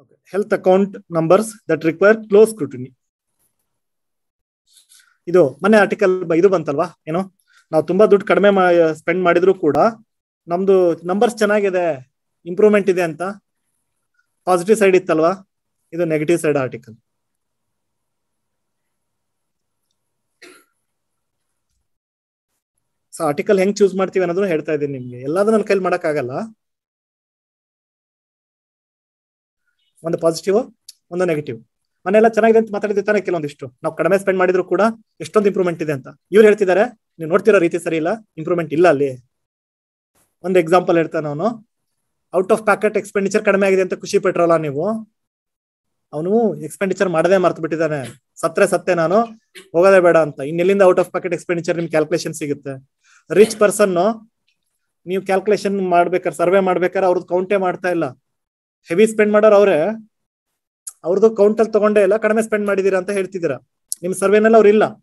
health account numbers that require close scrutiny ಇದು ಮೊನ್ನೆ article ಇದು ಬಂತಲ್ವಾ ಏನೋ ನಾವು ತುಂಬಾ ದುಡ್ಡು ಕಡಿಮೆ ಸ್ಪೆಂಡ್ ಮಾಡಿದ್ರು ಕೂಡ ನಮ್ದು ನಂಬರ್ಸ್ ಚೆನ್ನಾಗಿದೆ ಇಂಪ್ರೂವ್ಮೆಂಟ್ ಇದೆ ಅಂತ ಪಾಸಿಟಿವ್ ಸೈಡ್ ಇತ್ತಲ್ವಾ ಇದು negative side article so article ಹೆಂಗ್ ಚೂಸ್ ಮಾಡ್ತೀವಿ ಅನ್ನೋದನ್ನ ಹೇಳ್ತಾ ಇದ್ದೀನಿ ನಿಮ್ಗೆ ಎಲ್ಲಾದ್ರೂ ನನ್ನ ಕೈಲಿ ಮಾಡಕ್ ಆಗಲ್ಲ ಒಂದು ಪಾಸಿಟಿವ್ ಒಂದು ನೆಗೆಟಿವ್ ಮನೆಯೆಲ್ಲ ಚೆನ್ನಾಗಿದೆ ಅಂತ ಮಾತಾಡಿದ್ರೆ ತಾನೆ ಕೆಲವೊಂದಿಷ್ಟು ನಾವು ಕಡಿಮೆ ಸ್ಪೆಂಡ್ ಮಾಡಿದ್ರು ಕೂಡ ಎಷ್ಟೊಂದು ಇಂಪ್ರೂವ್ಮೆಂಟ್ ಇದೆ ಅಂತ ಇವ್ರು ಹೇಳ್ತಿದ್ದಾರೆ ನೀವು ನೋಡ್ತಿರೋ ರೀತಿ ಸರಿ ಇಲ್ಲ ಇಂಪ್ರೂವ್ಮೆಂಟ್ ಇಲ್ಲ ಅಲ್ಲಿ ಒಂದು ಎಕ್ಸಾಂಪಲ್ ಹೇಳ್ತಾನೆ ಅವನು ಔಟ್ ಆಫ್ ಪ್ಯಾಕೆಟ್ ಎಕ್ಸ್ಪೆಂಡಿಚರ್ ಕಡಿಮೆ ಆಗಿದೆ ಅಂತ ಖುಷಿ ಪಟ್ರಲ್ಲ ನೀವು ಅವನು ಎಕ್ಸ್ಪೆಂಡಿಚರ್ ಮಾಡದೇ ಮರ್ತು ಬಿಟ್ಟಿದ್ದಾನೆ ಸತ್ರೆ ಸತ್ತೆ ನಾನು ಹೋಗೋದೇ ಬೇಡ ಅಂತ ಇನ್ನೆಲ್ಲಿಂದ ಔಟ್ ಆಫ್ ಪ್ಯಾಕೆಟ್ ಎಕ್ಸ್ಪೆಂಡಿಚರ್ ನಿಮ್ ಕ್ಯಾಲ್ಕುಲೇಷನ್ ಸಿಗುತ್ತೆ ರಿಚ್ ಪರ್ಸನ್ ನೀವು ಕ್ಯಾಲ್ಕುಲೇಷನ್ ಮಾಡ್ಬೇಕಾರೆ ಸರ್ವೆ ಮಾಡ್ಬೇಕಾದ್ರೆ ಅವ್ರದ್ದು ಕೌಂಟೇ ಮಾಡ್ತಾ ಇಲ್ಲ ಹೆವಿ ಸ್ಪೆಂಡ್ ಮಾಡೋರು ಅವ್ರೆ ಅವ್ರದ್ದು ಕೌಂಟ್ ಅಲ್ಲಿ ತಗೊಂಡೇ ಇಲ್ಲ ಕಡಿಮೆ ಸ್ಪೆಂಡ್ ಮಾಡಿದೀರಾ ಅಂತ ಹೇಳ್ತಿದ್ದೀರಾ ನಿಮ್ ಸರ್ವೆನಲ್ಲಿ ಅವ್ರು ಇಲ್ಲ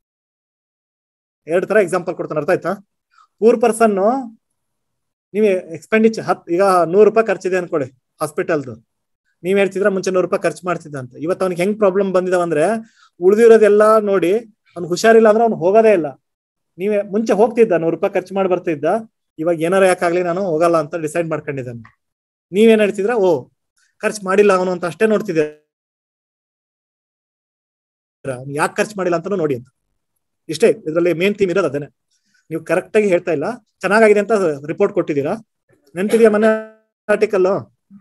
ಎರಡ್ ತರ ಎಕ್ಸಾಂಪಲ್ ಕೊಡ್ತಾನೆ ಅರ್ಥ ಆಯ್ತಾ ಪೂರ್ ಪರ್ಸನ್ ನೀವು ಎಕ್ಸ್ಪೆಂಡಿಚರ್ ಹತ್ ಈಗ ನೂರು ರೂಪಾಯಿ ಖರ್ಚಿದೆ ಅನ್ಕೊಳ್ಳಿ ಹಾಸ್ಪಿಟಲ್ದು ನೀವ್ ಹೇಳ್ತಿದ್ರ ಮುಂಚೆ ನೂರು ರೂಪಾಯಿ ಖರ್ಚು ಮಾಡ್ತಿದ್ದ ಅಂತ ಇವತ್ತು ಅವ್ನಿಗೆ ಹೆಂಗ್ ಪ್ರಾಬ್ಲಮ್ ಬಂದಿದಾವಂದ್ರೆ ಉಳಿದಿರೋದೆಲ್ಲ ನೋಡಿ ಅವ್ನಿಗೆ ಹುಷಾರಿಲ್ಲ ಅಂದ್ರೆ ಅವ್ನು ಹೋಗೋದೇ ಇಲ್ಲ ನೀವೇ ಮುಂಚೆ ಹೋಗ್ತಿದ್ದ ನೂರು ರೂಪಾಯಿ ಖರ್ಚು ಮಾಡಿ ಬರ್ತಿದ್ದ ಇವಾಗ ಏನಾರ ಯಾಕಾಗ್ಲಿ ನಾನು ಹೋಗಲ್ಲ ಅಂತ ಡಿಸೈಡ್ ಮಾಡ್ಕೊಂಡಿದ್ದಾನೆ ನೀವೇನ್ ಹೇಳ್ತಿದ್ರ ಓ ಖರ್ಚು ಮಾಡಿಲ್ಲ ಅವನು ಅಂತ ಅಷ್ಟೇ ನೋಡ್ತಿದ್ದೆ ಯಾಕೆ ಖರ್ಚು ಮಾಡಿಲ್ಲ ಅಂತಾನು ನೋಡಿ ಅಂತ ಇಷ್ಟೇ ಇದರಲ್ಲಿ ಮೇನ್ ಥೀಮ್ ಇರೋದು ಅದೇನೆ ನೀವು ಕರೆಕ್ಟ್ ಆಗಿ ಹೇಳ್ತಾ ಇಲ್ಲ ಚೆನ್ನಾಗಿದೆ ಅಂತ ರಿಪೋರ್ಟ್ ಕೊಟ್ಟಿದ್ದೀರಾ ನೆನ್ಪಿದ್ಯಾ ಮನೆ ಆರ್ಟಿಕಲ್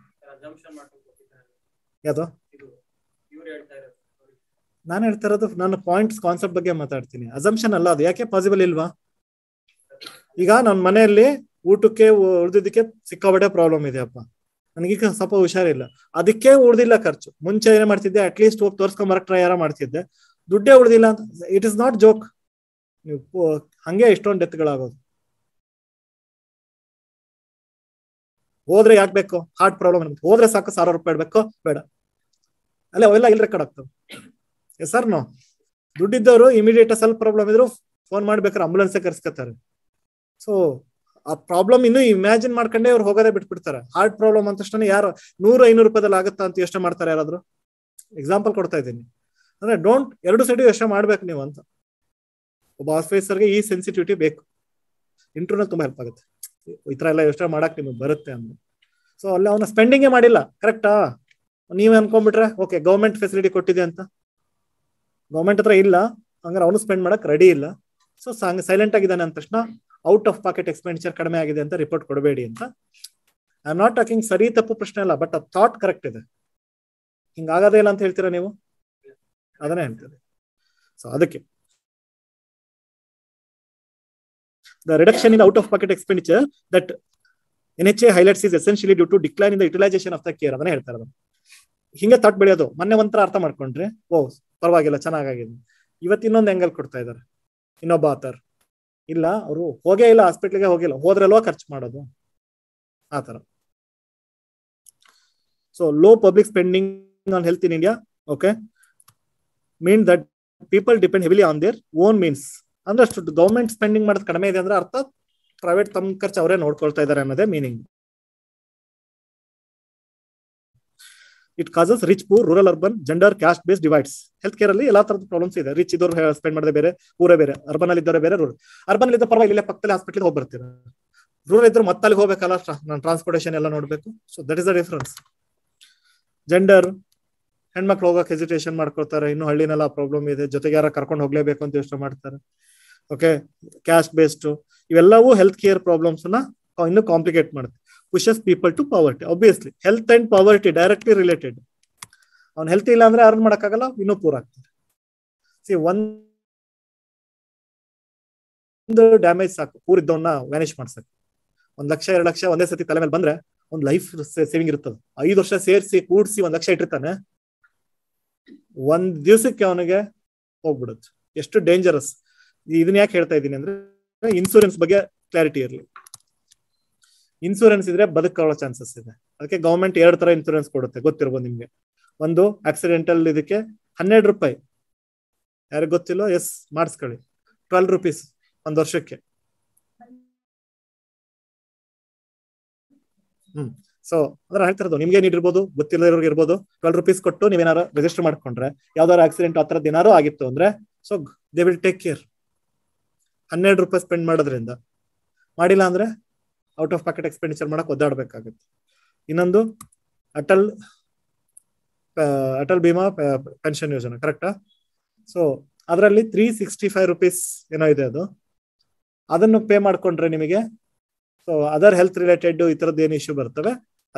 ಯಾವ್ದು ನಾನು ಹೇಳ್ತಾ ಇರೋದು ನಾನು ಪಾಯಿಂಟ್ಸ್ ಕಾನ್ಸೆಪ್ಟ್ ಬಗ್ಗೆ ಮಾತಾಡ್ತೀನಿ ಅಸಂಪ್ಷನ್ ಅಲ್ಲ ಅದು ಯಾಕೆ ಪಾಸಿಬಲ್ ಇಲ್ವಾ ಈಗ ನನ್ನ ಮನೆಯಲ್ಲಿ ಊಟಕ್ಕೆ ಉಳಿದಿದ್ದಕ್ಕೆ ಸಿಕ್ಕಾಬಟ್ಟೆ ಪ್ರಾಬ್ಲಮ್ ಇದೆ ಅಪ್ಪ ನನಗೀಗ ಸ್ವಲ್ಪ ಹುಷಾರಿಲ್ಲ ಅದಕ್ಕೆ ಉಳ್ದಿಲ್ಲ ಖರ್ಚು ಮುಂಚೆ ಏನೇ ಮಾಡ್ತಿದ್ದೆ ಅಟ್ಲೀಸ್ಟ್ ಹೋಗಿ ತೋರ್ಸ್ಕೊಂಬರಕ್ ಟ್ರೈ ಯಾರ ಮಾಡ್ತಿದ್ದೆ ದುಡ್ಡೇ ಉಳ್ದಿಲ್ಲ ಅಂತ ಇಟ್ ಇಸ್ ನಾಟ್ ಜೋಕ್ ನೀವು ಹಂಗೆ ಎಷ್ಟೊಂದು ಡೆತ್ಗಳಾಗೋದು ಹೋದ್ರೆ ಯಾಕೆ ಬೇಕು ಹಾರ್ಟ್ ಪ್ರಾಬ್ಲಮ್ ಹೋದ್ರೆ ಸಾಕು ಸಾವಿರ ರೂಪಾಯಿ ಇಡ್ಬೇಕು ಬೇಡ ಅಲ್ಲೇ ಅವೆಲ್ಲ ಇಲ್ಲಿ ರೆಕಾರ್ಡ್ ಆಗ್ತವೆ ಸರ್ ನೋ ದುಡ್ಡಿದ್ದವರು ಇಮಿಡಿಯೇಟ್ ಸ್ವಲ್ಪ ಪ್ರಾಬ್ಲಮ್ ಇದ್ರು ಫೋನ್ ಮಾಡ್ಬೇಕಾದ್ರೆ ಆಂಬುಲೆನ್ಸ್ ಕರ್ಸ್ಕೊತಾರೆ ಸೊ ಆ ಪ್ರಾಬ್ಲಮ್ ಇನ್ನು ಇಮ್ಯಾಜಿನ್ ಮಾಡ್ಕೊಂಡೇ ಅವ್ರು ಹೋಗೋದೇ ಬಿಟ್ಬಿಡ್ತಾರೆ ಹಾರ್ಟ್ ಪ್ರಾಬ್ಲಮ್ ಅಂತ ತಕ್ಷಣ ಯಾರು ನೂರು ಐನೂರು ರೂಪಾಯಿದಲ್ಲಿ ಆಗುತ್ತಾ ಅಂತ ಯೋಚನೆ ಮಾಡ್ತಾರೆ ಯಾರಾದ್ರು ಎಕ್ಸಾಂಪಲ್ ಕೊಡ್ತಾ ಇದ್ದೀನಿ ಅಂದ್ರೆ ಡೋಂಟ್ ಎರಡು ಸೈಡ್ ಯೋಚನೆ ಮಾಡ್ಬೇಕು ನೀವು ಅಂತ ಒಬ್ಬ ಆಫೀಸರ್ಗೆ ಈ ಸೆನ್ಸಿಟಿವಿಟಿ ಬೇಕು ಇಂಟರ್ನಲ್ ತುಂಬಾ ಹೆಲ್ಪ್ ಆಗುತ್ತೆ ಈ ತರ ಎಲ್ಲ ಯೋಚನೆ ಮಾಡಕ್ ನಿಮಗೆ ಬರುತ್ತೆ ಅಂದ್ರೆ ಸೊ ಅಲ್ಲಿ ಅವನ ಸ್ಪೆಂಡಿಂಗೇ ಮಾಡಿಲ್ಲ ಕರೆಕ್ಟಾ ನೀವ್ ಅನ್ಕೊಂಡ್ಬಿಟ್ರೆ ಓಕೆ ಗೌರ್ಮೆಂಟ್ ಫೆಸಿಲಿಟಿ ಕೊಟ್ಟಿದೆ ಅಂತ ಗೌರ್ಮೆಂಟ್ ಹತ್ರ ಇಲ್ಲ ಹಂಗಾರೆ ಅವನು ಸ್ಪೆಂಡ್ ಮಾಡಕ್ ರೆಡಿ ಇಲ್ಲ ಸೊ ಸೈಲೆಂಟ್ ಆಗಿದ್ದಾನೆ ಅಂದ ತಕ್ಷಣ ಔಟ್ ಆಫ್ ಪಾಕೆಟ್ ಎಕ್ಸ್ಪೆಂಡಿಚರ್ ಕಡಿಮೆ ಆಗಿದೆ ಅಂತ ರಿಪೋರ್ಟ್ ಕೊಡಬೇಡಿ ಅಂತ ಐ ಆಮ್ ನಾಟ್ ಟಾಕಿಂಗ್ ಸರಿ ತಪ್ಪು ಪ್ರಶ್ನೆ ಅಲ್ಲ ಬಟ್ ಆ ಥಾಟ್ ಕರೆಕ್ಟ್ ಇದೆ ಹಿಂಗಾಗದೇ ಇಲ್ಲ ಅಂತ ಹೇಳ್ತೀರಾ ನೀವು ಅದನ್ನೇ ಹೇಳ್ತೀರಿ ಸೊ ಅದಕ್ಕೆ the reduction in out of pocket expenditure that NHA highlights is essentially due to decline in the utilization of the care ಅದನ್ನ ಹೇಳ್ತಾರೆ ಹಿಂಗೆ ತಟ್ ಬೆಳೆಯೋದು ಮೊನ್ನೆ ಒಂಥರ ಅರ್ಥ ಮಾಡ್ಕೊಂಡ್ರೆ ಓ ಪರವಾಗಿಲ್ಲ ಚೆನ್ನಾಗಿದೆ ಇವತ್ತು ಇನ್ನೊಂದು ಆಂಗಲ್ ಕೊಡ್ತಾ ಇದ್ದಾರೆ ಇನ್ನೊಬ್ಬ ಆತರ್ ಇಲ್ಲ ಅವರು ಹೋಗೇ ಇಲ್ಲ ಹಾಸ್ಪಿಟ್ಲಿಗೆ ಹೋಗಿಲ್ಲ ಹೋದ್ರಲ್ವಾ ಖರ್ಚು ಮಾಡೋದು ಆತರ so low public spending on health in India okay mean that people depend heavily on their own means ಅಂದ್ರೆ ಅಷ್ಟು ಗೌರ್ಮೆಂಟ್ ಸ್ಪೆಂಡಿಂಗ್ ಮಾಡೋದು ಕಡಿಮೆ ಇದೆ ಅಂದ್ರೆ ಅರ್ಥ ಪ್ರೈವೇಟ್ ತಮ್ಮ ಖರ್ಚು ಅವರೇ ನೋಡ್ಕೊಳ್ತಾ ಇದ್ದಾರೆ ಅನ್ನೋದೇ meaning it causes rich poor rural urban gender caste base divides health care ಅಲ್ಲಿ ಎಲ್ಲಾ ತರದ ಪ್ರಾಬ್ಲಮ್ಸ್ ಇದೆ ರಿಚ್ ಇದ್ದವ್ರು ಸ್ಪೆಂಡ್ ಮಾಡದೆ ಬೇರೆ ಊರೇ ಬೇರೆ ಅರ್ಬನ್ ಅಲ್ಲಿ ಇದ್ದವರೇ ಬೇರೆ ರೂರಲ್ ಅರ್ಬನ್ ಅಲ್ಲಿ ಇದ್ದ ಪರವಾಗಿ ಇಲ್ಲೇ ಪಕ್ಕದಲ್ಲಿ ಹಾಸ್ಪಿಟಲ್ ಹೋಗಿ ಬರ್ತೀರ ರೂರಲ್ ಇದ್ರು ಮತ್ತೆ ಅಲ್ಲಿ ಹೋಗ್ಬೇಕಲ್ಲ ನಾನು ಟ್ರಾನ್ಸ್ಪೋರ್ಟೇಷನ್ ಎಲ್ಲ ನೋಡ್ಬೇಕು so that is the difference gender ಹೆಣ್ಮಕ್ಳು ಹೋಗಕ್ ಹೆಸಿಟೇಷನ್ ಮಾಡ್ಕೊಳ್ತಾರೆ ಇನ್ನು ಹಳ್ಳಿನೆಲ್ಲ ಪ್ರಾಬ್ಲಮ್ ಇದೆ ಜೊತೆಗೆ ಯಾರ ಕರ್ಕೊಂಡು ಹೋಗ್ಲೇಬೇಕು ಅಂತ ಯೋಚನೆ ಮಾಡ್ತಾರೆ ಓಕೆ ಕ್ಯಾಸ್ಟ್ ಬೇಸ್ಡ್ ಇವೆಲ್ಲವೂ ಹೆಲ್ತ್ ಕೇರ್ ಪ್ರಾಬ್ಲಮ್ಸ್ ನ ಇನ್ನು ಕಾಂಪ್ಲಿಕೇಟ್ ಮಾಡುತ್ತೆ pushes people to poverty obviously health and poverty directly related ಅವ್ನು ಹೆಲ್ತ್ ಇಲ್ಲ ಅಂದ್ರೆ ಅರ್ನ್ ಮಾಡಕ್ಕಾಗಲ್ಲ ಇನ್ನೂ ಪೂರ್ ಆಗ್ತದೆ ಸಿ ಒಂದು ಡ್ಯಾಮೇಜ್ ಸಾಕು ಪೂರ್ ಇದ್ದವನ್ನ ವ್ಯಾನಿಶ್ ಮಾಡ್ಸಕ್ಕೆ ಒಂದ್ ಲಕ್ಷ ಎರಡು ಲಕ್ಷ ಒಂದೇ ಸತಿ ತಲೆ ಮೇಲೆ ಬಂದ್ರೆ ಒಂದ್ ಲೈಫ್ ಸೇವಿಂಗ್ ಇರ್ತದೆ ಐದು ವರ್ಷ ಸೇರಿಸಿ ಕೂಡಿಸಿ ಒಂದ್ ಲಕ್ಷ ಇಟ್ಟಿರ್ತಾನೆ ಒಂದ್ ದಿವಸಕ್ಕೆ ಅವನಿಗೆ ಹೋಗ್ಬಿಡುತ್ತೆ ಎಷ್ಟು ಡೇಂಜರಸ್ ಇದನ್ನ ಯಾಕೆ ಹೇಳ್ತಾ ಇದ್ದೀನಿ ಅಂದ್ರೆ ಇನ್ಸೂರೆನ್ಸ್ ಬಗ್ಗೆ ಕ್ಲಾರಿಟಿ ಇರಲಿ ಇನ್ಸೂರೆನ್ಸ್ ಇದ್ರೆ ಬದುಕೊಳ್ಳೋ ಚಾನ್ಸಸ್ ಇದೆ ಅದಕ್ಕೆ ಗೌರ್ಮೆಂಟ್ ಎರಡು ತರ ಇನ್ಸೂರೆನ್ಸ್ ಕೊಡುತ್ತೆ ಗೊತ್ತಿರ್ಬೋದು ನಿಮ್ಗೆ ಒಂದು ಆಕ್ಸಿಡೆಂಟಲ್ ಇದಕ್ಕೆ ಹನ್ನೆರಡು ರೂಪಾಯಿ ಯಾರಿಗೆ ಗೊತ್ತಿಲ್ಲ ಎಸ್ ಮಾಡಿಸ್ಕೊಳ್ಳಿ ಟ್ವೆಲ್ ರುಪೀಸ್ ಒಂದ್ ವರ್ಷಕ್ಕೆ ಹ್ಮ್ ಸೊ ಅಂದ್ರೆ ಹೇಳ್ತಿರೋದು ನಿಮ್ಗೆ ಇರ್ಬೋದು ಗೊತ್ತಿಲ್ಲದವ್ರಿಗೆ ಇರ್ಬೋದು ಟ್ವೆಲ್ ರುಪೀಸ್ ಕೊಟ್ಟು ನೀವೇನಾರು ರಿಜಿಸ್ಟರ್ ಮಾಡ್ಕೊಂಡ್ರೆ ಯಾವ್ದಾರು ಆಕ್ಸಿಡೆಂಟ್ ಆ ಥರದ್ದು ಏನಾರು ಆಗಿತ್ತು ಅಂದ್ರೆ so they will take care ಹನ್ನೆರಡು ರೂಪಾಯಿ ಸ್ಪೆಂಡ್ ಮಾಡೋದ್ರಿಂದ ಮಾಡಿಲ್ಲ ಅಂದ್ರೆ ಔಟ್ ಆಫ್ ಪಾಕೆಟ್ ಎಕ್ಸ್ಪೆಂಡಿಚರ್ ಮಾಡಕ್ ಒದ್ದಾಡ್ಬೇಕಾಗುತ್ತೆ ಇನ್ನೊಂದು ಅಟಲ್ ಅಟಲ್ ಬಿಮಾ ಪೆನ್ಷನ್ ಯೋಜನೆ ಕರೆಕ್ಟಾ ಸೊ ಅದರಲ್ಲಿ ತ್ರೀ ಸಿಕ್ಸ್ಟಿ ಫೈವ್ ರುಪೀಸ್ ಏನೋ ಇದೆ ಅದು ಅದನ್ನು ಪೇ ಮಾಡ್ಕೊಂಡ್ರೆ ನಿಮಗೆ ಸೊ ಅದರ್ ಹೆಲ್ತ್ ರಿಲೇಟೆಡ್ ಈ ತರದ್ದು ಏನು ಇಶ್ಯೂ ಬರ್ತವೆ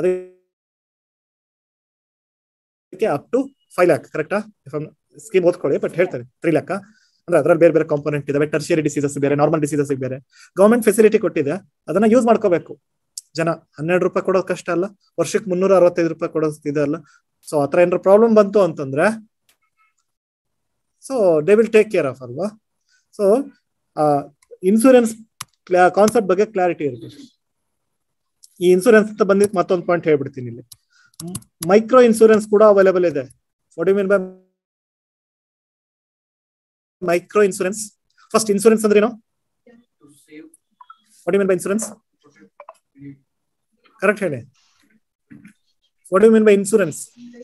ಅದಕ್ಕೆ ಅಪ್ ಟು ಫೈವ್ ಲ್ಯಾಕ್ ಕರೆಕ್ಟಾ ಸ್ಕೀಮ್ ಓದ್ಕೊಳ್ಳಿ ಬಟ್ ಹೇಳ್ತಾರೆ ತ್ರೀ ಲ್ಯಾಕ್ ಅಂದ್ರೆ ಅದರಲ್ಲಿ ಬೇರೆ ಬೇರೆ ಕಾಂಪೋನೆಂಟ್ ಇದಾವೆ ಟರ್ಷಿಯರಿ ಡಿಸೀಸಸ್ ಬೇರೆ ನಾರ್ಮಲ್ ಡಿಸೀಸಸ್ ಬೇರೆ ಗೌರ್ಮೆಂಟ್ ಫೆಸಿಲಿಟಿ ಕೊಟ್ಟಿದೆ ಅದನ್ನ ಯೂಸ್ ಮಾಡ್ಕೋಬೇಕು ಜನ ಹನ್ನೆರಡು ರೂಪಾಯಿ ಕೊಡೋದು ಕಷ್ಟ ಅಲ್ಲ ವರ್ಷಕ್ಕೆ ಮುನ್ನೂರ ಅರವತ್ತೈದು ರೂಪಾಯಿ ಕೊಡೋದು ಇದೆ ಅಲ್ಲ ಸೊ ಆತರ ಏನಾರ ಪ್ರಾಬ್ಲಮ್ ಬಂತು ಅಂತಂದ್ರೆ so they will take care of ಅಲ್ವಾ ಸೊ ಇನ್ಸೂರೆನ್ಸ್ ಕಾನ್ಸೆಪ್ಟ್ ಬಗ್ಗೆ ಕ್ಲಾರಿಟಿ ಇರಬೇಕು ಈ ಇನ್ಸೂರೆನ್ಸ್ ಅಂತ ಬಂದಿದ್ದು ಮತ್ತೊಂದು ಪಾಯಿಂಟ್ ಹೇಳ್ಬಿಡ್ತೀನಿ ಇಲ್ಲಿ ಮೈಕ್ರೋ ಇನ್ಸೂರೆನ್ಸ್ ಕೂಡ ಅವೈಲೇಬಲ್ ಇದೆ what you mean by micro insurance first insurance ಅಂದ್ರೆ ಏನು what you mean by insurance correct ಹೇಳಿ what you mean by insurance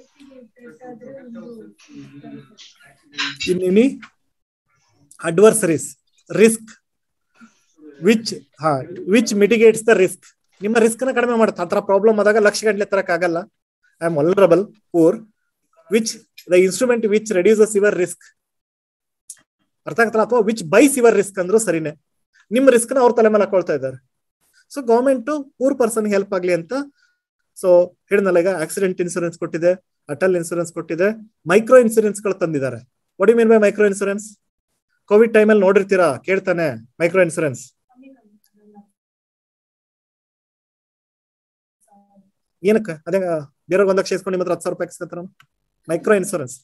in any adversaries risk which ಹಾ ವಿಚ್ ಮಿಟಿಗೇಟ್ಸ್ ದ ರಿಸ್ಕ್ ನಿಮ್ಮ risk ನ ಕಡಿಮೆ ಮಾಡುತ್ತೆ ಆ ತರ ಪ್ರಾಬ್ಲಮ್ ಆದಾಗ ಲಕ್ಷ ಗಂಟಲೆ ತರಕ್ ಆಗಲ್ಲ I am vulnerable poor which the instrument which reduces your risk ಅರ್ಥ ಆಗ್ತಲ್ಲ ಅಥವಾ ವಿಚ್ ಬೈಸ್ ಯುವರ್ ರಿಸ್ಕ್ ಅಂದ್ರೂ ಸರಿನೇ ನಿಮ್ಮ ರಿಸ್ಕ್ ನ ಅವ್ರ ತಲೆ ಮೇಲೆ ಹಾಕೊಳ್ತಾ ಇದ್ದಾರೆ so government poor person help ಆಗ್ಲಿ ಅಂತ ಸೊ ಹೇಳಿದ್ನಲ್ಲ ಈಗ ಆಕ್ಸಿಡೆಂಟ್ ಇನ್ಸೂರೆನ್ಸ್ ಕೊಟ್ಟಿದೆ ಅಟಲ್ ಇನ್ಸೂರೆನ್ಸ್ ಕೊಟ್ಟಿದೆ ಮೈಕ್ರೋ ಇನ್ಸೂರೆನ್ಸ್ ಗಳು ತಂದಿದ್ದಾರೆ what you mean by micro insurance covid ಟೈಮಲ್ಲಿ ನೋಡಿರ್ತೀರಾ ಕೇಳ್ತಾನೆ ಮೈಕ್ರೋ ಇನ್ಸೂರೆನ್ಸ್ ಏನಕ್ಕ ಅದೇ ಬೇರೆ ಒಂದ್ ಲಕ್ಷ ಇಸ್ಕೊಂಡು ನಿಮ್ಮ ಹತ್ರ ಹತ್ತು ಸಾವಿರ ರೂಪಾಯಿ ಇಸ್ಕೊತಾರ ಮೈಕ್ರೋ ಇನ್ಸೂರೆನ್ಸ್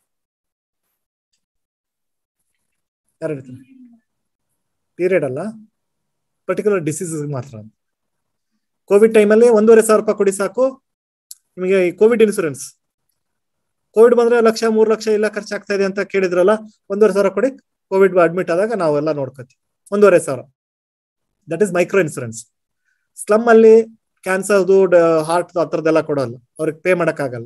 ಯಾರು ಹೇಳ್ತಾರೆ ಪೀರಿಯಡ್ ಅಲ್ಲ ಪರ್ಟಿಕ್ಯುಲರ್ ಡಿಸೀಸ್ ಮಾತ್ರ ಕೋವಿಡ್ ಟೈಮಲ್ಲಿ ಒಂದೂವರೆ ಸಾವಿರ ರೂಪಾಯಿ ಕೊಡಿ ಸಾಕು ನಿಮಗೆ ಈ ಕೋವಿಡ್ ಇನ್ಸೂರೆನ್ಸ್ ಕೋವಿಡ್ ಬಂದ್ರೆ ಲಕ್ಷ ಮೂರ್ ಲಕ್ಷ ಇಲ್ಲ ಖರ್ಚಾಗ್ತಾ ಇದೆ ಅಂತ ಕೇಳಿದ್ರಲ್ಲ ಒಂದೂವರೆ ಸಾವಿರ ಕೊಡಿ ಕೋವಿಡ್ ಅಡ್ಮಿಟ್ ಆದಾಗ ನಾವೆಲ್ಲ ನೋಡ್ಕೋತೀವಿ ಒಂದೂವರೆ ಸಾವಿರ that is micro insurance slum ಅಲ್ಲಿ ಕ್ಯಾನ್ಸರ್ದು ಹಾರ್ಟ್ ಆ ಥರದ್ದೆಲ್ಲ ಕೊಡೋಲ್ಲ ಅವ್ರಿಗೆ ಪೇ ಆಗಲ್ಲ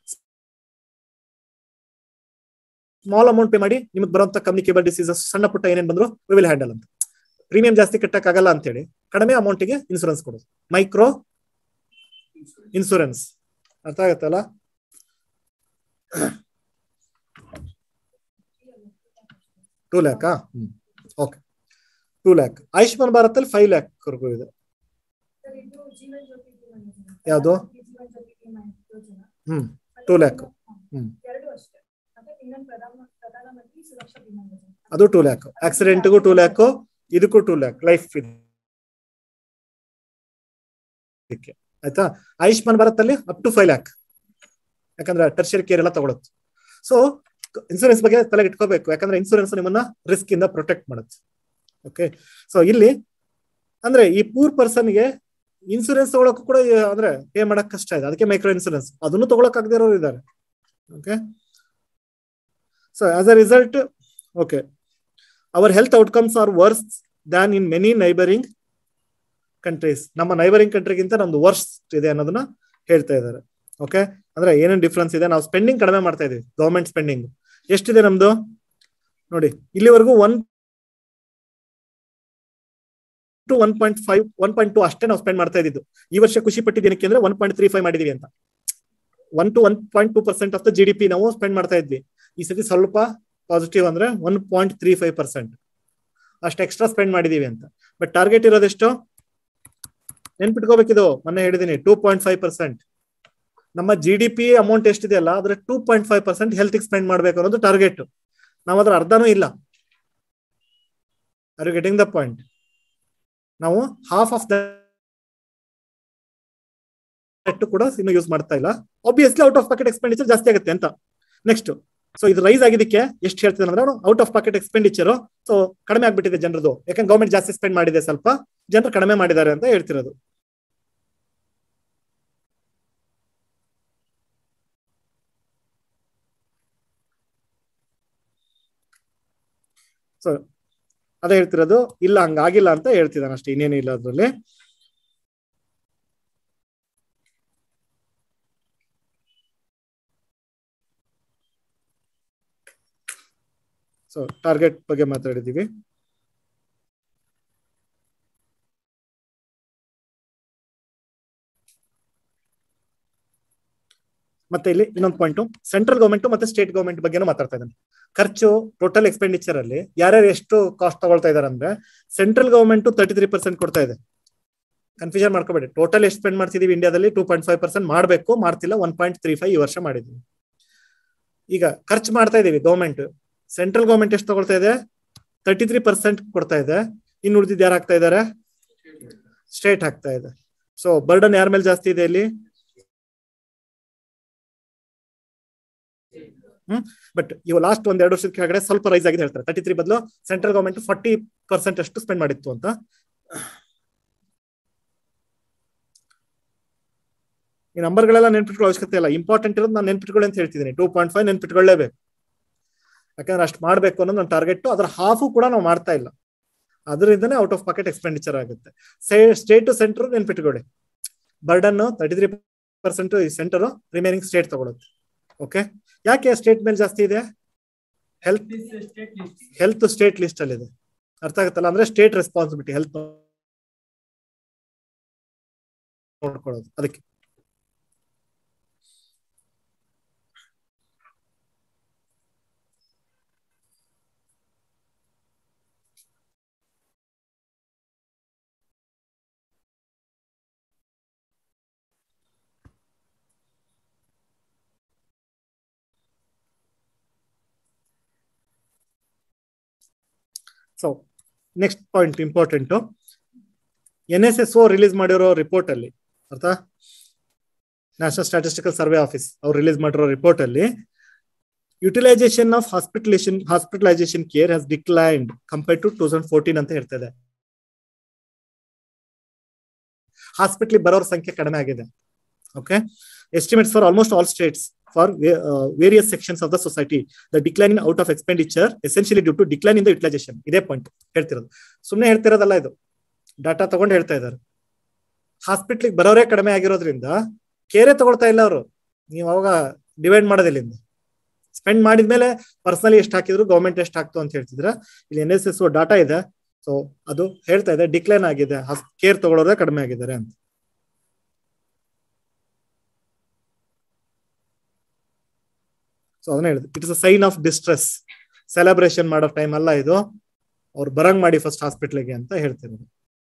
ಸ್ಮಾಲ್ ಅಮೌಂಟ್ ಪೇ ಮಾಡಿ ನಿಮ್ಗೆ ಬರುವಂತ ಕಮ್ಯುನಿಕೇಬಲ್ ಡಿಸೀಸಸ್ ಸಣ್ಣ ಪುಟ್ಟ ಏನೇನ್ ಬಂದ್ರು ವಿ ವಿಲ್ ಹ್ಯಾಂಡಲ್ ಅಂತ ಪ್ರೀಮಿಯಂ ಜಾಸ್ತಿ ಕಟ್ಟಕ್ಕಾಗಲ್ಲ ಅಂತೇಳಿ ಕಡಿಮೆ ಅಮೌಂಟಿಗೆ ಇನ್ಸೂರೆನ್ಸ್ ಕೊಡೋದು ಮೈಕ್ರೋ ಇನ್ಸೂರೆನ್ಸ್ ಅರ್ಥ ಆಗತ್ತಲ್ಲ ಟೂ ಲ್ಯಾಕಾ hmm okay two lakh Ayushman Bharat ಅಲ್ಲಿ ಫೈವ್ ಲ್ಯಾಕ್ ವರೆಗೂ ಇದೆ ಯಾವುದು ಹ್ಮ್ ಟೂ ಲ್ಯಾಕ್ ಹ್ಮ್ ಅದು ಟೂ ಲ್ಯಾಕ್ ಆಕ್ಸಿಡೆಂಟ್ಗೂ ಟೂ ಲ್ಯಾಕ್ ಇದಕ್ಕೂ ಟೂ ಲ್ಯಾಕ್ ಲೈಫ್ ಇದಕ್ಕೆ ಆಯ್ತಾ ಆಯುಷ್ಮಾನ್ ಭಾರತ್ ಅಲ್ಲಿ ಅಪ್ ಟು ಫೈವ್ ಲ್ಯಾಕ್ ಯಾಕಂದ್ರೆ ಟರ್ಷರಿ ಕೇರ್ ಎಲ್ಲ ತಗೊಳುತ್ತೆ ಸೊ ಇನ್ಸೂರೆನ್ಸ್ ಬಗ್ಗೆ ತಲೆಗೆ ಇಟ್ಕೋಬೇಕು ಯಾಕಂದ್ರೆ ಇನ್ಸೂರೆನ್ಸ್ ನಿಮ್ಮನ್ನ ರಿಸ್ಕ್ ಇಂದ ಪ್ರೊಟೆಕ್ಟ್ ಮಾಡುತ್ತೆ ಓಕೆ ಸೊ ಇಲ್ಲಿ ಅಂದ್ರೆ ಈ ಪೂರ್ ಪರ್ಸನ್ಗೆ ಇನ್ಸೂರೆನ್ಸ್ ತಗೊಳಕ್ಕೂ ಕೂಡ ಅಂದ್ರೆ ಪೇ ಮಾಡಕ್ ಕಷ್ಟ ಇದೆ ಅದಕ್ಕೆ ಮೈಕ್ರೋ ಇನ್ಸೂರೆನ್ಸ್ ಅದನ್ನು ತಗೊಳಕ್ ಆಗದೆ ಇರೋರು ಇದ್ದಾರೆ okay so as a result okay our health outcomes are worse than in many neighbouring countries ನಮ್ಮ ನೈಬರಿಂಗ್ ಕಂಟ್ರಿಗಿಂತ ನಮ್ದು ವರ್ಸ್ ಇದೆ ಅನ್ನೋದನ್ನ ಹೇಳ್ತಾ ಇದ್ದಾರೆ ಓಕೆ ಅಂದ್ರೆ ಏನೇನ್ ಡಿಫ್ರೆನ್ಸ್ ಇದೆ ನಾವು ಸ್ಪೆಂಡಿಂಗ್ ಕಡಿಮೆ ಮಾಡ್ತಾ ಇದೀವಿ ಗೌರ್ಮೆಂಟ್ ಸ್ಪೆಂಡಿಂಗ್ ಎಷ್ಟಿದೆ ನಮ್ದು ನೋಡಿ ಇಲ್ಲಿವರೆಗೂ one to one point five one point two ಅಷ್ಟೇ ನಾವು ಸ್ಪೆಂಡ್ ಮಾಡ್ತಾ ಇದ್ದು ಈ ವರ್ಷ ಖುಷಿ ಪಟ್ಟಿದ್ದೇನಕ್ಕೆ ಅಂದ್ರೆ ಒನ್ ಪಾಯಿಂಟ್ ತ್ರೀ ಫೈವ್ ಮಾಡಿದೀವಿ ಅಂತ one to one point two percent of the G D P ನಾವು ಸ್ಪೆಂಡ್ ಮಾಡ್ತಾ ಇದ್ವಿ ಈ ಸತಿ ಸ್ವಲ್ಪ ಪಾಸಿಟಿವ್ ಅಂದ್ರೆ one point three five percent ಅಷ್ಟು ಎಕ್ಸ್ಟ್ರಾ ಸ್ಪೆಂಡ್ ಮಾಡಿದೀವಿ ಅಂತ ಬಟ್ ಟಾರ್ಗೆಟ್ ಇರೋದೆಷ್ಟು ನೆನ್ಪಿಟ್ಕೋಬೇಕಿದು ಮೊನ್ನೆ ಹೇಳಿದೀನಿ ಟೂ ಪಾಯಿಂಟ್ ಫೈವ್ ಪರ್ಸೆಂಟ್ ನಮ್ಮ ಜಿ ಡಿ ಪಿ ಅಮೌಂಟ್ ಎಷ್ಟಿದೆಯಲ್ಲ ಅದ್ರ two point five percent health spend ಮಾಡ್ಬೇಕು ಅನ್ನೋದು ಟಾರ್ಗೆಟ್ ನಾವು ಅದ್ರ ಅರ್ಧನೂ ಇಲ್ಲ are you getting the point ನಾವು ಹಾಫ್ ಆಫ್ ದಟ್ ಕೂಡ ಇನ್ನು ಯೂಸ್ ಮಾಡ್ತಾ ಇಲ್ಲ obviously out of pocket expenditure ಜಾಸ್ತಿ ಆಗುತ್ತೆ ಅಂತ ನೆಕ್ಸ್ಟ್ ಸೊ ಇದು ರೈಸ್ ಆಗಿದ್ದಕ್ಕೆ ಎಷ್ಟು ಹೇಳ್ತಿದ್ರೆ ಅಂದ್ರೆ out of pocket expenditure so ಕಡಿಮೆ ಆಗ್ಬಿಟ್ಟಿದೆ ಜನರದು ಯಾಕಂದ್ರೆ ಗೌರ್ಮೆಂಟ್ ಜಾಸ್ತಿ ಸ್ಪೆಂಡ್ ಮಾಡಿದೆ ಸ್ವಲ್ಪ ಜನರು ಕಡಿಮೆ ಮಾಡಿದ್ದಾರೆ ಅಂತ ಹೇಳ್ತಿರೋದು ಸೊ ಅದೇ ಹೇಳ್ತಿರೋದು ಇಲ್ಲ ಹಂಗಾಗಿಲ್ಲ ಅಂತ ಹೇಳ್ತಿದ್ದಾನೆ ಅಷ್ಟೇ ಇನ್ನೇನು ಇಲ್ಲ ಅದ್ರಲ್ಲಿ ಸೊ ಟಾರ್ಗೆಟ್ ಬಗ್ಗೆ ಮಾತಾಡಿದೀವಿ ಮತ್ತೆ ಇಲ್ಲಿ ಇನ್ನೊಂದು ಪಾಯಿಂಟ್ ಸೆಂಟ್ರಲ್ ಗೌರ್ಮೆಂಟ್ ಮತ್ತೆ ಸ್ಟೇಟ್ ಗೌರ್ಮೆಂಟ್ ಬಗ್ಗೆನೂ ಮಾತಾಡ್ತಾ ಇದ್ದಾನೆ ಖರ್ಚು ಟೋಟಲ್ ಎಕ್ಸ್ಪೆಂಡಿಚರ್ ಅಲ್ಲಿ ಯಾರ್ಯಾರು ಎಷ್ಟು ಕಾಸ್ಟ್ ತಗೊಳ್ತಾ ಇದಾರೆ ಅಂದ್ರೆ central government thirty three percent ಕೊಡ್ತಾ ಇದೆ ಕನ್ಫ್ಯೂಷನ್ ಮಾಡ್ಕೋಬೇಡಿ ಟೋಟಲ್ ಎಷ್ಟು ಸ್ಪೆಂಡ್ ಮಾಡ್ತಿದೀವಿ ಇಂಡಿಯಾದಲ್ಲಿ ಟೂ ಪಾಯಿಂಟ್ ಫೈವ್ ಪರ್ಸೆಂಟ್ ಮಾಡಬೇಕು ಮಾಡ್ತಿಲ್ಲ ಒನ್ ಪಾಯಿಂಟ್ ತ್ರೀ ಫೈವ್ ಈ ವರ್ಷ ಮಾಡಿದ್ವಿ ಈಗ ಖರ್ಚು ಮಾಡ್ತಾ ಇದೀವಿ ಗೌರ್ಮೆಂಟ್ ಸೆಂಟ್ರಲ್ ಗೌರ್ಮೆಂಟ್ ಎಷ್ಟು ತಗೊಳ್ತಾ ಇದೆ ತರ್ಟಿ ತ್ರೀ ಪರ್ಸೆಂಟ್ ಕೊಡ್ತಾ ಇದೆ ಇನ್ನು ಉಳಿದಿದ್ದು ಯಾರು ಹಾಕ್ತಾ ಇದಾರೆ ಸ್ಟೇಟ್ ಹಾಕ್ತಾ ಇದೆ ಸೊ ಬರ್ಡನ್ ಯಾರ ಮೇಲೆ ಜಾಸ್ತಿ ಇದೆ ಇಲ್ಲಿ ಹ್ಮ್ ಬಟ್ ಇವು ಲಾಸ್ಟ್ ಒಂದ್ ಎರಡು ವರ್ಷದ ಕೆಳಗಡೆ ಸ್ವಲ್ಪ ರೈಸ್ ಆಗಿದೆ ಹೇಳ್ತಾರೆ ತರ್ಟಿ ತ್ರೀ ಬದಲು ಸೆಂಟ್ರಲ್ ಗೌರ್ಮೆಂಟ್ ಫಾರ್ಟಿ ಪರ್ಸೆಂಟ್ ಅಷ್ಟು ಸ್ಪೆಂಡ್ ಮಾಡಿತ್ತು ಅಂತ ಈ ನಂಬರ್ಗಳೆಲ್ಲ ನೆನ್ಪಿಟ್ಕೊಳ್ಳೋ ಅವಶ್ಯಕತೆ ಇಲ್ಲ ಇಂಪಾರ್ಟೆಂಟ್ ಇರೋದು ನಾನು ನೆನ್ಪಿಟ್ಕೊಳ್ಳಿ ಅಂತ ಹೇಳ್ತಿದ್ದೀನಿ ಟೂ ಪಾಯಿಂಟ್ ಫೈವ್ ನೆನ್ಪಿಟ್ಕೊಳ್ಳೇಬೇಕು ಯಾಕಂದ್ರೆ ಅಷ್ಟು ಮಾಡ್ಬೇಕು ಅನ್ನೋದು ನನ್ನ ಟಾರ್ಗೆಟ್ ಅದ್ರ ಹಾಫು ಕೂಡ ನಾವು ಮಾಡ್ತಾ ಇಲ್ಲ ಅದರಿಂದನೇ ಔಟ್ ಆಫ್ ಪಾಕೆಟ್ ಎಕ್ಸ್ಪೆಂಡಿಚರ್ ಆಗುತ್ತೆ ಸ್ಟೇಟ್ ಟು ಸೆಂಟರ್ ನೆನ್ಪಿಟ್ಕೊಳ್ಳಿ ಬರ್ಡನ್ ತರ್ಟಿ ತ್ರೀ ಪರ್ಸೆಂಟ್ ಈ ಸೆಂಟರ್ ರಿಮೈನಿಂಗ್ ಸ್ಟೇಟ್ ತಗೊಳುತ್ತೆ ಓಕೆ ಯಾಕೆ ಸ್ಟೇಟ್ ಮೇಲೆ ಜಾಸ್ತಿ ಇದೆ ಹೆಲ್ತ್ ಹೆಲ್ತ್ ಸ್ಟೇಟ್ ಲಿಸ್ಟ್ ಅಲ್ಲಿ ಇದೆ ಅರ್ಥ ಆಗುತ್ತಲ್ಲ ಅಂದ್ರೆ ಸ್ಟೇಟ್ ರೆಸ್ಪಾನ್ಸಿಬಿಲಿಟಿ ಹೆಲ್ತ್ ನೋಡ್ಕೊಳ್ಳೋದು ಅದಕ್ಕೆ so next point important N S S O release ಮಾಡಿರೋ ರಿಪೋರ್ಟ್ ಅಲ್ಲಿ ಅರ್ಥ ನ್ಯಾಷನಲ್ ಸ್ಟಾಟಿಸ್ಟಿಕಲ್ ಸರ್ವೆ ಆಫೀಸ್ ಅವ್ರು ರಿಲೀಸ್ ಮಾಡಿರೋ ರಿಪೋರ್ಟ್ ಅಲ್ಲಿ utilization of hospitalation hospitalization care has declined compare to two thousand fourteen ಅಂತ ಹೇಳ್ತದೆ ಹಾಸ್ಪಿಟ್ಲಿಗೆ ಬರೋರ ಸಂಖ್ಯೆ ಕಡಿಮೆ ಆಗಿದೆ okay estimates for almost all states for uh, various sections of the society the declining out of expenditure essentially due to decline in the utilization ಇದೇ point ಹೇಳ್ತಿರೋದು ಸುಮ್ಮನೆ ಹೇಳ್ತಿರೋದಲ್ಲ ಇದು ಡಾಟಾ ತಗೊಂಡು ಹೇಳ್ತಾ ಇದ್ದಾರೆ ಹಾಸ್ಪಿಟ್ಲಿಗೆ ಬರೋರೇ ಕಡಿಮೆ ಆಗಿರೋದ್ರಿಂದ ಕೇರೆ ತಗೊಳ್ತಾ ಇಲ್ಲ ಅವರು ನೀವು ಅವಾಗ ಡಿವೈಡ್ ಮಾಡೋದಿಲ್ಲಿಂದ ಸ್ಪೆಂಡ್ ಮಾಡಿದ್ಮೇಲೆ ಪರ್ಸನಲಿ ಎಷ್ಟು ಹಾಕಿದ್ರು ಗೌರ್ಮೆಂಟ್ ಎಷ್ಟು ಹಾಕ್ತು ಅಂತ ಹೇಳ್ತಿದ್ರ ಇಲ್ಲಿ ಎನ್ ಎಸ್ ಎಸ್ ಡಾಟಾ ಇದೆ ಸೊ ಅದು ಹೇಳ್ತಾ ಇದೆ ಡಿಕ್ಲೈನ್ ಆಗಿದೆ ಕೇರ್ ತಗೊಳ್ಳೋರೇ ಕಡಿಮೆ ಆಗಿದ್ದಾರೆ ಅಂತ ಸೊ ಅದನ್ನ ಹೇಳಿದೆ it is a sign of distress celebration ಮಾಡೋ ಟೈಮ್ ಅಲ್ಲ ಇದು ಅವ್ರು ಬರಂಗ್ ಮಾಡಿ ಫಸ್ಟ್ ಹಾಸ್ಪಿಟ್ಲಿಗೆ ಅಂತ ಹೇಳ್ತಿರೋದು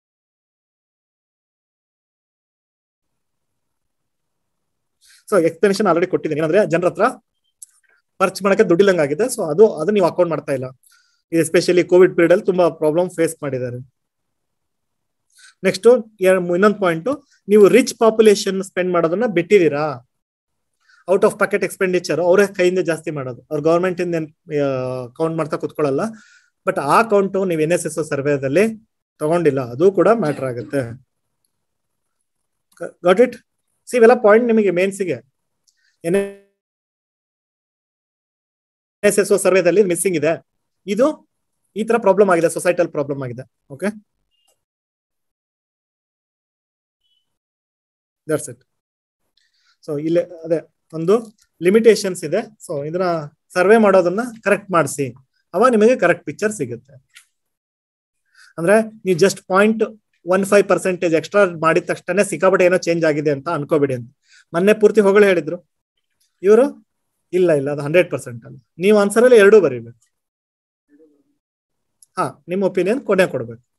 ಸೊ ಎಕ್ಸ್ಪ್ಲನೇಷನ್ ಆಲ್ರೆಡಿ ಕೊಟ್ಟಿದ್ದೀನಿ ಏನಂದ್ರೆ ಜನರ ಹತ್ರ ಪರ್ಚ್ ಮಾಡಕ್ಕೆ ದುಡ್ಡಿಲ್ಲಂಗ್ ಆಗಿದೆ ಸೊ ಅದು ಅದು ನೀವು ಅಕೌಂಟ್ ಮಾಡ್ತಾ ಇಲ್ಲ ಇದು ಎಸ್ಪೆಷಲಿ ಕೋವಿಡ್ ಪೀರಿಯಡ್ ಅಲ್ಲಿ ತುಂಬಾ ಪ್ರಾಬ್ಲಮ್ ಫೇಸ್ ಮಾಡಿದ್ದಾರೆ ನೆಕ್ಸ್ಟ್ ಇನ್ನೊಂದು ಪಾಯಿಂಟ್ ನೀವು ರಿಚ್ ಪಾಪ್ಯುಲೇಷನ್ ಸ್ಪೆಂಡ್ ಮಾಡೋದನ್ನ ಬಿಟ್ಟಿದ್ದೀರಾ ಔಟ್ ಆಫ್ ಪಾಕೆಟ್ ಎಕ್ಸ್ಪೆಂಡಿಚರ್ ಅವರೇ ಕೈಯಿಂದ ಜಾಸ್ತಿ ಮಾಡೋದು ಅವ್ರ ಗೌರ್ಮೆಂಟ್ ಇಂದ ಕೌಂಟ್ ಮಾಡ್ತಾ ಕುತ್ಕೊಳ್ಳಲ್ಲ ಬಟ್ ಆ ಅಕೌಂಟ್ ನೀವು ಎನ್ ಎಸ್ ಎಸ್ ಸರ್ವೇದಲ್ಲಿ ತಗೊಂಡಿಲ್ಲ ಅದು ಕೂಡ ಮ್ಯಾಟರ್ ಆಗುತ್ತೆ ಗಾಟ್ ಇಟ್ ಸಿ ಇವೆಲ್ಲ ಪಾಯಿಂಟ್ ನಿಮಗೆ ಮೇನ್ಸಿಗೆ ಎನ್ ಎಸ್ ಎಸ್ ಸರ್ವೇದಲ್ಲಿ ಮಿಸ್ಸಿಂಗ್ ಇದೆ ಇದು ಈ ತರ ಪ್ರಾಬ್ಲಮ್ ಆಗಿದೆ ಸೊಸೈಟಲ್ ಪ್ರಾಬ್ಲಮ್ ಆಗಿದೆ ಓಕೆ ದಟ್ಸ್ ಇಟ್ ಸೊ ಇಲ್ಲಿ ಅದೇ ಒಂದು ಲಿಮಿಟೇಷನ್ಸ್ ಇದೆ ಸೊ ಇದನ್ನ ಸರ್ವೆ ಮಾಡೋದನ್ನ ಕರೆಕ್ಟ್ ಮಾಡಿಸಿ ಅವಾಗ ನಿಮಗೆ ಕರೆಕ್ಟ್ ಪಿಕ್ಚರ್ ಸಿಗುತ್ತೆ ಅಂದ್ರೆ ನೀವು just point one five percentage extra ಮಾಡಿದ ತಕ್ಷಣ ಸಿಕ್ಕಾಪಟ್ಟೆ ಏನೋ ಚೇಂಜ್ ಆಗಿದೆ ಅಂತ ಅನ್ಕೋಬೇಡಿ ಅಂತ ಮೊನ್ನೆ ಪೂರ್ತಿ ಹೊಗಳು ಹೇಳಿದ್ರು ಇವರು ಇಲ್ಲ ಇಲ್ಲ ಅದು ಹಂಡ್ರೆಡ್ ಪರ್ಸೆಂಟ್ ಅಲ್ಲ ನೀವು ಆನ್ಸರ್ ಅಲ್ಲಿ ಎರಡೂ ಬರೀಬೇಕು ಹಾ ನಿಮ್ಮ ಒಪಿನಿಯನ್ ಕೊನೆ ಕೊಡ್ಬೇಕು